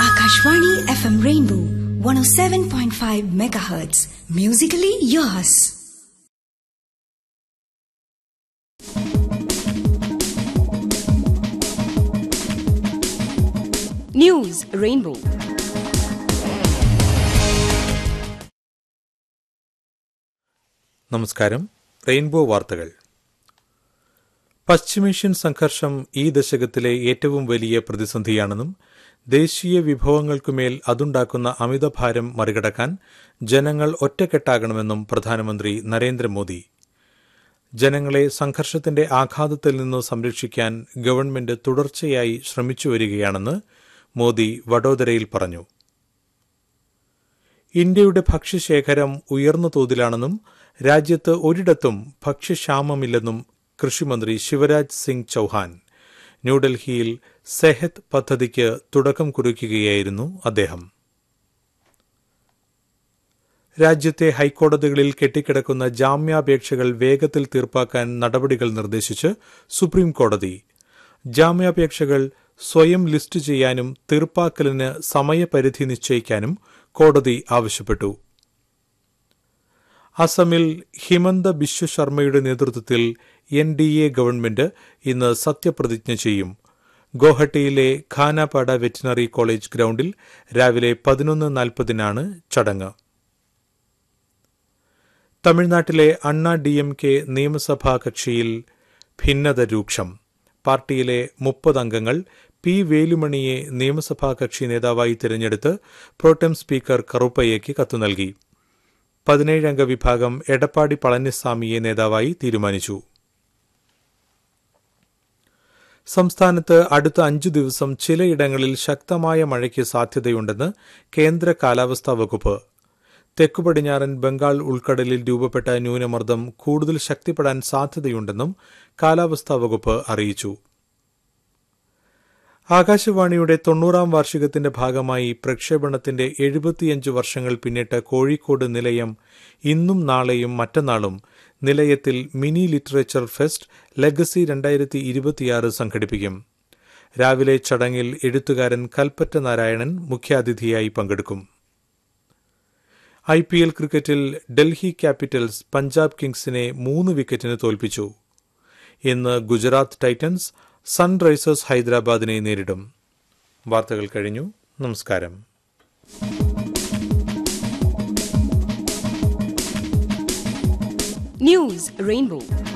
Akashvani FM Rainbow 107.5 megahertz. Musically yours. News Rainbow. നമസ്കാരം rainbow വാർത്തകൾ പശ്ചിമേഷ്യൻ സംഘർഷം ഈ ദശകത്തിലെ ഏറ്റവും വലിയ പ്രതിസന്ധിയാണെന്നും ദേശീയ വിഭവങ്ങൾക്കുമേൽ അതുണ്ടാക്കുന്ന അമിതഭാരം മറികടക്കാൻ ജനങ്ങൾ ഒറ്റക്കെട്ടാകണമെന്നും പ്രധാനമന്ത്രി നരേന്ദ്രമോദി ജനങ്ങളെ സംഘർഷത്തിന്റെ ആഘാതത്തിൽ നിന്ന് സംരക്ഷിക്കാൻ ഗവൺമെന്റ് തുടർച്ചയായി ശ്രമിച്ചുവരികയാണെന്ന് മോദി വഡോദരയിൽ പറഞ്ഞു ഇന്ത്യയുടെ ഭക്ഷ്യശേഖരം ഉയർന്ന തോതിലാണെന്നും രാജ്യത്ത് ഒരിടത്തും ഭക്ഷ്യക്ഷാമമില്ലെന്നും കൃഷിമന്ത്രി ശിവരാജ് സിംഗ് ചൌഹാൻ ന്യൂഡൽഹിയിൽ സെഹത് പദ്ധതിക്ക് തുടക്കം കുറിക്കുകയായിരുന്നു അദ്ദേഹം രാജ്യത്തെ ഹൈക്കോടതികളിൽ കെട്ടിക്കിടക്കുന്ന ജാമ്യാപേക്ഷകൾ വേഗത്തിൽ തീർപ്പാക്കാൻ നടപടികൾ നിർദ്ദേശിച്ച് സുപ്രീം കോടതി ജാമ്യാപേക്ഷകൾ സ്വയം ലിസ്റ്റ് ചെയ്യാനും തീർപ്പാക്കലിന് സമയപരിധി നിശ്ചയിക്കാനും കോടതി ആവശ്യപ്പെട്ടു അസമിൽ ഹിമന്ത ബിശ്വ ശർമ്മയുടെ നേതൃത്വത്തിൽ എൻ ഡി എ ഗവൺമെന്റ് ഇന്ന് സത്യപ്രതിജ്ഞ ചെയ്യും ഗോഹട്ടിയിലെ ഖാനാപാട വെറ്റിനറി കോളേജ് ഗ്രൌണ്ടിൽ രാവിലെ പതിനൊന്ന് നാൽപ്പതിനാണ് ചടങ്ങ് തമിഴ്നാട്ടിലെ അണ്ണാ ഡി എം കെ നിയമസഭാ കക്ഷിയിൽ ഭിന്നത രൂക്ഷം പാർട്ടിയിലെ മുപ്പത് അംഗങ്ങൾ പി വേലുമണിയെ നിയമസഭാ കക്ഷി നേതാവായി തിരഞ്ഞെടുത്ത് പ്രോട്ടം സ്പീക്കർ കറുപ്പയ്യയ്ക്ക് കത്തു നൽകി പതിനേഴംഗ വിഭാഗം എടപ്പാടി പളനിസ്വാമിയെ നേതാവായി തീരുമാനിച്ചു സംസ്ഥാനത്ത് അടുത്ത അഞ്ചു ദിവസം ചിലയിടങ്ങളിൽ ശക്തമായ മഴയ്ക്ക് സാധ്യതയുണ്ടെന്ന് കേന്ദ്ര കാലാവസ്ഥാ വകുപ്പ് തെക്കു പടിഞ്ഞാറൻ ബംഗാൾ ഉൾക്കടലിൽ രൂപപ്പെട്ട ന്യൂനമർദ്ദം കൂടുതൽ ശക്തിപ്പെടാൻ സാധ്യതയുണ്ടെന്നും കാലാവസ്ഥാ വകുപ്പ് അറിയിച്ചു ആകാശവാണിയുടെ തൊണ്ണൂറാം വാർഷികത്തിന്റെ ഭാഗമായി പ്രക്ഷേപണത്തിന്റെ എഴുപത്തിയഞ്ച് വർഷങ്ങൾ പിന്നിട്ട കോഴിക്കോട് നിലയം ഇന്നും നാളെയും മറ്റന്നാളും നിലയത്തിൽ മിനി ലിറ്ററേച്ചർ ഫെസ്റ്റ് ലെഗസി രണ്ടായിരത്തി ഇരുപത്തിയാറ് സംഘടിപ്പിക്കും രാവിലെ ചടങ്ങിൽ എഴുത്തുകാരൻ കൽപ്പറ്റ നാരായണൻ മുഖ്യാതിഥിയായി പങ്കെടുക്കും ഐ പി എൽ ക്രിക്കറ്റിൽ ഡൽഹി ക്യാപിറ്റൽസ് പഞ്ചാബ് കിങ്സിനെ മൂന്ന് വിക്കറ്റിന് തോൽപ്പിച്ചു ഇന്ന് ഗുജറാത്ത് ടൈറ്റൻസ് സൺറൈസേഴ്സ് ഹൈദരാബാദിനെ നേരിടും വാർത്തകൾ കഴിഞ്ഞു നമസ്കാരം News Rainbow.